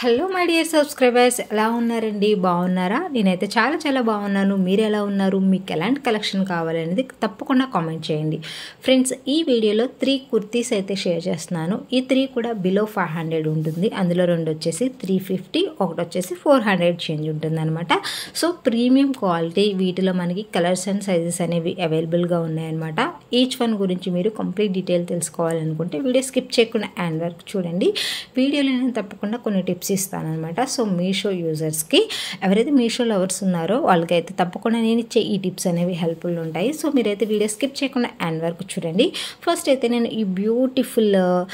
hello my dear subscribers ఎలా ఉన్నారండి బాగున్నారా నేనైతే చాలా చాలా బాగున్నాను మీరు ఎలా ఉన్నారు మీకు ఎలాంటి కలెక్షన్ కావాలనేది తప్పకుండా కామెంట్ చేయండి ఫ్రెండ్స్ ఈ వీడియోలో త్రీ కుర్తీస్ అయితే షేర్ చేస్తున్నాను ఈ త్రీ కూడా బిలో ఫైవ్ హండ్రెడ్ ఉంటుంది అందులో రెండు వచ్చేసి త్రీ ఫిఫ్టీ ఒకటి వచ్చేసి ఫోర్ హండ్రెడ్ చేంజ్ ఉంటుంది అనమాట సో ప్రీమియం క్వాలిటీ వీటిలో మనకి కలర్స్ అండ్ సైజెస్ అనేవి అవైలబుల్గా ఉన్నాయన్నమాట ఈచ్ వన్ గురించి మీరు కంప్లీట్ డీటెయిల్ తెలుసుకోవాలనుకుంటే వీడియో స్కిప్ చేయకుండా హ్యాండ్ వర్క్ చూడండి వీడియోలో నేను తప్పకుండా కొన్ని టిప్స్ ఇస్తానమాట సో మీషో యూజర్స్కి ఎవరైతే మీషో లవర్స్ ఉన్నారో వాళ్ళకైతే తప్పకుండా నేను ఇచ్చే ఈ టిప్స్ అనేవి హెల్ప్ఫుల్ ఉంటాయి సో మీరైతే వీడియో స్కిప్ చేయకుండా హ్యాండ్ వర్క్ చూడండి ఫస్ట్ అయితే నేను ఈ బ్యూటిఫుల్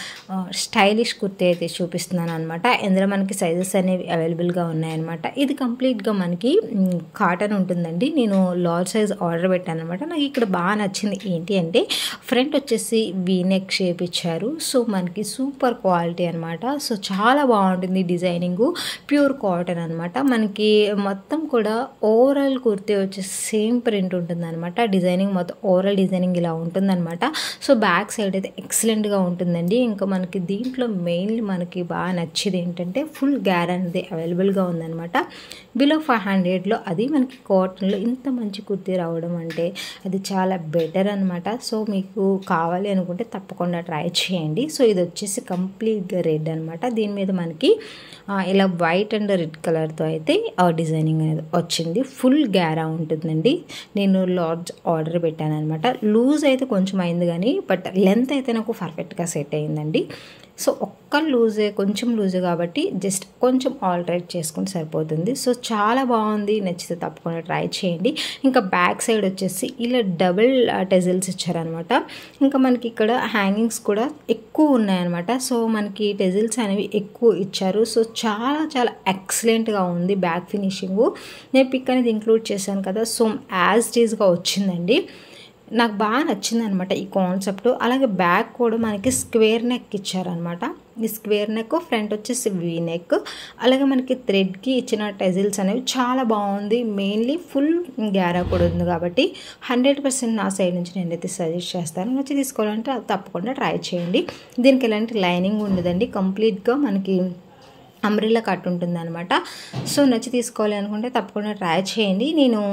స్టైలిష్ కుర్తీ అయితే చూపిస్తున్నాను అనమాట ఇందులో మనకి సైజెస్ అనేవి అవైలబుల్గా ఉన్నాయన్నమాట ఇది కంప్లీట్గా మనకి కాటన్ ఉంటుందండి నేను లార్జ్ సైజ్ ఆర్డర్ పెట్టాను అనమాట నాకు ఇక్కడ బాగా నచ్చింది ఏంటి అంటే ఫ్రంట్ వచ్చేసి వీనెక్ షేప్ ఇచ్చారు సో మనకి సూపర్ క్వాలిటీ అనమాట సో చాలా బాగుంటుంది డిజైనింగ్ ప్యూర్ కాటన్ అనమాట మనకి మొత్తం కూడా ఓవరాల్ కుర్తీ వచ్చేసి సేమ్ ప్రింట్ ఉంటుంది అనమాట డిజైనింగ్ మొత్తం ఓవరాల్ డిజైనింగ్ ఇలా ఉంటుందన్నమాట సో బ్యాక్ సైడ్ అయితే ఎక్సలెంట్గా ఉంటుందండి ఇంకా మనకి దీంట్లో మెయిన్లీ మనకి బాగా నచ్చేది ఏంటంటే ఫుల్ గ్యార్ అనేది అవైలబుల్గా ఉందన్నమాట బిలో ఫైవ్ హండ్రెడ్లో అది మనకి కాటన్లో ఇంత మంచి కుర్తీ రావడం అంటే అది చాలా బెటర్ అనమాట సో మీకు కావాలి అనుకుంటే తప్పకుండా ట్రై చేయండి సో ఇది వచ్చేసి కంప్లీట్గా రెడ్ అనమాట దీని మీద మనకి ఇలా వైట్ అండ్ రెడ్ కలర్తో అయితే ఆ డిజైనింగ్ అనేది వచ్చింది ఫుల్ గ్యారా ఉంటుందండి నేను లార్జ్ ఆర్డర్ పెట్టాను అనమాట లూజ్ అయితే కొంచెం అయింది కానీ బట్ లెంత్ అయితే నాకు పర్ఫెక్ట్గా సెట్ అయిందండి సో ఒక్క లూజే కొంచెం లూజే కాబట్టి జస్ట్ కొంచెం ఆల్టరేట్ చేసుకుంటే సరిపోతుంది సో చాలా బాగుంది నచ్చితే తప్పకుండా ట్రై చేయండి ఇంకా బ్యాక్ సైడ్ వచ్చేసి ఇలా డబుల్ టెజిల్స్ ఇచ్చారనమాట ఇంకా మనకి ఇక్కడ హ్యాంగింగ్స్ కూడా ఎక్కువ ఉన్నాయన్నమాట సో మనకి టెజిల్స్ అనేవి ఎక్కువ ఇచ్చారు సో చాలా చాలా ఎక్సలెంట్గా ఉంది బ్యాక్ ఫినిషింగ్ నేను పిక్ అనేది ఇంక్లూడ్ చేశాను కదా సో యాజ్ టీజ్గా వచ్చిందండి నాకు బాగా నచ్చింది అనమాట ఈ కాన్సెప్ట్ అలాగే బ్యాక్ కూడా మనకి స్క్వేర్ నెక్ ఇచ్చారనమాట ఈ స్క్వేర్ నెక్ ఫ్రంట్ వచ్చేసి వీ నెక్ అలాగే మనకి థ్రెడ్కి ఇచ్చిన టెజిల్స్ అనేవి చాలా బాగుంది మెయిన్లీ ఫుల్ గ్యారా కూడా ఉంది కాబట్టి హండ్రెడ్ పర్సెంట్ నా సైడ్ నుంచి నేనైతే సజెస్ట్ చేస్తాను నచ్చి తీసుకోవాలంటే అది తప్పకుండా ట్రై చేయండి దీనికి ఎలాంటి లైనింగ్ ఉండదండి కంప్లీట్గా మనకి అంబ్రిల్లా కట్ ఉంటుంది అనమాట సో నచ్చి తీసుకోవాలి అనుకుంటే తప్పకుండా ట్రై చేయండి నేను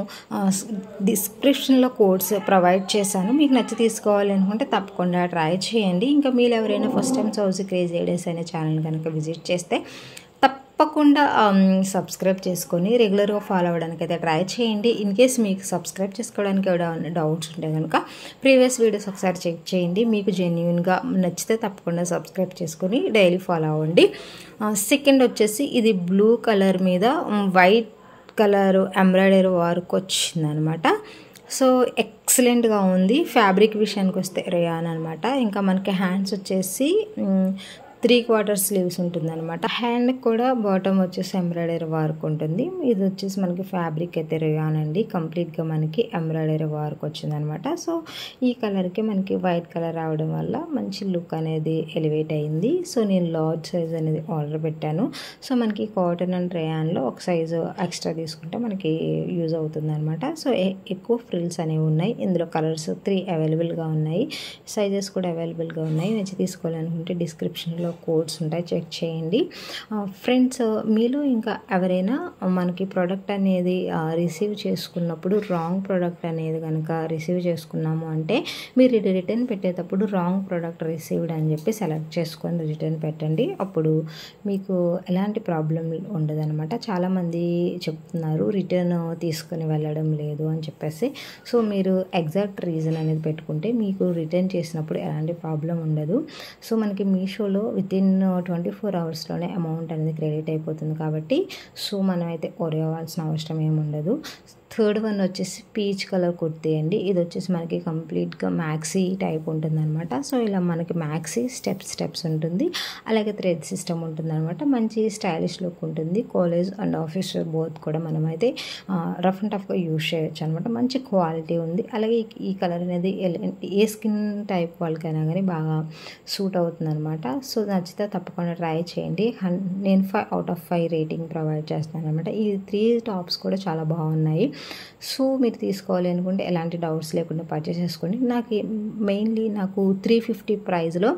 డిస్క్రిప్షన్లో కోడ్స్ ప్రొవైడ్ చేశాను మీకు నచ్చి తీసుకోవాలి అనుకుంటే తప్పకుండా ట్రై చేయండి ఇంకా మీరు ఎవరైనా ఫస్ట్ టైం సౌజ్ క్రేజ్ ఏడేస్ అనే ఛానల్ కనుక విజిట్ చేస్తే తప్పకుండా సబ్స్క్రైబ్ చేసుకొని రెగ్యులర్గా ఫాలో అవ్వడానికి అయితే ట్రై చేయండి ఇన్ కేస్ మీకు సబ్స్క్రైబ్ చేసుకోవడానికి ఏమైనా డౌట్స్ ఉంటే కనుక ప్రీవియస్ వీడియోస్ ఒకసారి చెక్ చేయండి మీకు జెన్యున్గా నచ్చితే తప్పకుండా సబ్స్క్రైబ్ చేసుకొని డైలీ ఫాలో అవ్వండి సెకండ్ వచ్చేసి ఇది బ్లూ కలర్ మీద వైట్ కలర్ ఎంబ్రాయిడరీ వర్క్ వచ్చిందనమాట సో ఎక్సలెంట్గా ఉంది ఫ్యాబ్రిక్ విషయానికి వస్తే రేయాన్ అనమాట ఇంకా మనకి హ్యాండ్స్ వచ్చేసి త్రీ క్వార్టర్ స్లీవ్స్ ఉంటుంది అనమాట హ్యాండ్ కూడా బాటమ్ వచ్చేసి ఎంబ్రాయిడరీ వర్క్ ఉంటుంది ఇది వచ్చేసి మనకి ఫ్యాబ్రిక్ అయితే రేయానండి కంప్లీట్గా మనకి ఎంబ్రాయిడరీ వర్క్ వచ్చిందనమాట సో ఈ కలర్కి మనకి వైట్ కలర్ రావడం వల్ల మంచి లుక్ అనేది ఎలివేట్ అయింది సో నేను లార్జ్ సైజ్ అనేది ఆర్డర్ పెట్టాను సో మనకి కాటన్ అండ్ రేయాన్లో ఒక సైజు ఎక్స్ట్రా తీసుకుంటే మనకి యూజ్ అవుతుంది అనమాట సో ఎక్కువ ఫ్రిల్స్ అనేవి ఉన్నాయి ఇందులో కలర్స్ త్రీ అవైలబుల్గా ఉన్నాయి సైజెస్ కూడా అవైలబుల్గా ఉన్నాయి నచ్చి తీసుకోవాలనుకుంటే డిస్క్రిప్షన్లో కోడ్స్ ఉంటాయి చెక్ చేయండి ఫ్రెండ్స్ మీలో ఇంకా ఎవరైనా మనకి ప్రోడక్ట్ అనేది రిసీవ్ చేసుకున్నప్పుడు రాంగ్ ప్రోడక్ట్ అనేది కనుక రిసీవ్ చేసుకున్నాము అంటే మీరు రిటర్న్ పెట్టేటప్పుడు రాంగ్ ప్రోడక్ట్ రిసీవ్డ్ అని చెప్పి సెలెక్ట్ చేసుకొని రిటర్న్ పెట్టండి అప్పుడు మీకు ఎలాంటి ప్రాబ్లం ఉండదన్నమాట చాలామంది చెప్తున్నారు రిటర్న్ తీసుకొని వెళ్ళడం లేదు అని చెప్పేసి సో మీరు ఎగ్జాక్ట్ రీజన్ అనేది పెట్టుకుంటే మీకు రిటర్న్ చేసినప్పుడు ఎలాంటి ప్రాబ్లం ఉండదు సో మనకి మీషోలో విత్ ఇన్ ట్వంటీ ఫోర్ అవర్స్లోనే అమౌంట్ అనేది క్రెడిట్ అయిపోతుంది కాబట్టి సో మనం అయితే ఒరే అవ్వాల్సిన అవసరం ఏమి ఉండదు థర్డ్ వన్ వచ్చేసి పీచ్ కలర్ కుర్తీ అండి ఇది వచ్చేసి మనకి కంప్లీట్గా మ్యాక్సీ టైప్ ఉంటుందన్నమాట సో ఇలా మనకి మ్యాక్సీ స్టెప్స్ స్టెప్స్ ఉంటుంది అలాగే థ్రెడ్ సిస్టమ్ ఉంటుందన్నమాట మంచి స్టైలిష్ లుక్ ఉంటుంది కాలేజ్ అండ్ ఆఫీస్ బోత్ కూడా మనమైతే రఫ్ అండ్ టఫ్గా యూజ్ చేయొచ్చు అనమాట మంచి క్వాలిటీ ఉంది అలాగే ఈ కలర్ అనేది ఏ స్కిన్ టైప్ వాళ్ళకైనా కానీ బాగా సూట్ అవుతుంది అనమాట సో నచ్చితే తప్పకుండా ట్రై చేయండి నేను five out of five rating provide చేస్తాను అనమాట ఈ త్రీ టాప్స్ కూడా చాలా బాగున్నాయి సో మీరు తీసుకోవాలి అనుకుంటే ఎలాంటి డౌట్స్ లేకుండా పర్చేస్ చేసుకోండి నాకు మెయిన్లీ నాకు త్రీ ఫిఫ్టీ ప్రైస్లో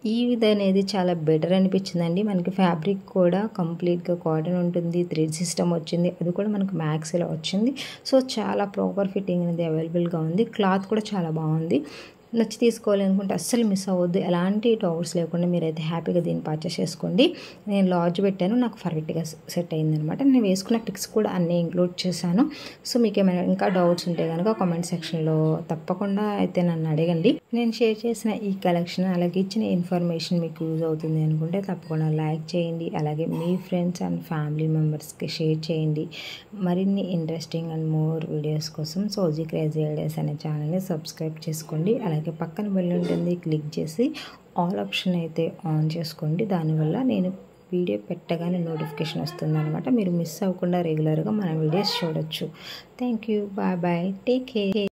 ఈ ఇది అనేది చాలా బెటర్ అనిపించిందండి మనకి ఫ్యాబ్రిక్ కూడా కంప్లీట్గా కాటన్ ఉంటుంది థ్రెడ్ సిస్టమ్ వచ్చింది అది కూడా మనకు మ్యాక్స్లో వచ్చింది సో చాలా ప్రాపర్ ఫిట్టింగ్ అనేది అవైలబుల్గా ఉంది క్లాత్ కూడా చాలా బాగుంది నచ్చి తీసుకోవాలి అనుకుంటే అస్సలు మిస్ అవ్వద్దు ఎలాంటి డౌట్స్ లేకుండా మీరైతే హ్యాపీగా దీన్ని పర్చేస్ చేసుకోండి నేను లాడ్జ్ పెట్టాను నాకు పర్ఫెక్ట్గా సెట్ అయిందనమాట నేను వేసుకున్న పిక్స్ కూడా అన్నీ ఇంక్లూడ్ చేశాను సో మీకు ఏమైనా ఇంకా డౌట్స్ ఉంటే కనుక కామెంట్ సెక్షన్లో తప్పకుండా అయితే నన్ను అడగండి నేను షేర్ చేసిన ఈ కలెక్షన్ అలాగే ఇచ్చిన ఇన్ఫర్మేషన్ మీకు యూజ్ అవుతుంది అనుకుంటే తప్పకుండా లైక్ చేయండి అలాగే మీ ఫ్రెండ్స్ అండ్ ఫ్యామిలీ మెంబర్స్కి షేర్ చేయండి మరిన్ని ఇంట్రెస్టింగ్ అండ్ మోర్ వీడియోస్ కోసం సోజీ క్రేజీ ఐడియాస్ అనే ఛానల్ని సబ్స్క్రైబ్ చేసుకోండి అలాగే పక్కన బెల్ ఉంటుంది క్లిక్ చేసి ఆల్ ఆప్షన్ అయితే ఆన్ చేసుకోండి దానివల్ల నేను వీడియో పెట్టగానే నోటిఫికేషన్ వస్తుంది అనమాట మీరు మిస్ అవ్వకుండా రెగ్యులర్గా మన వీడియోస్ చూడొచ్చు thank you bye bye take care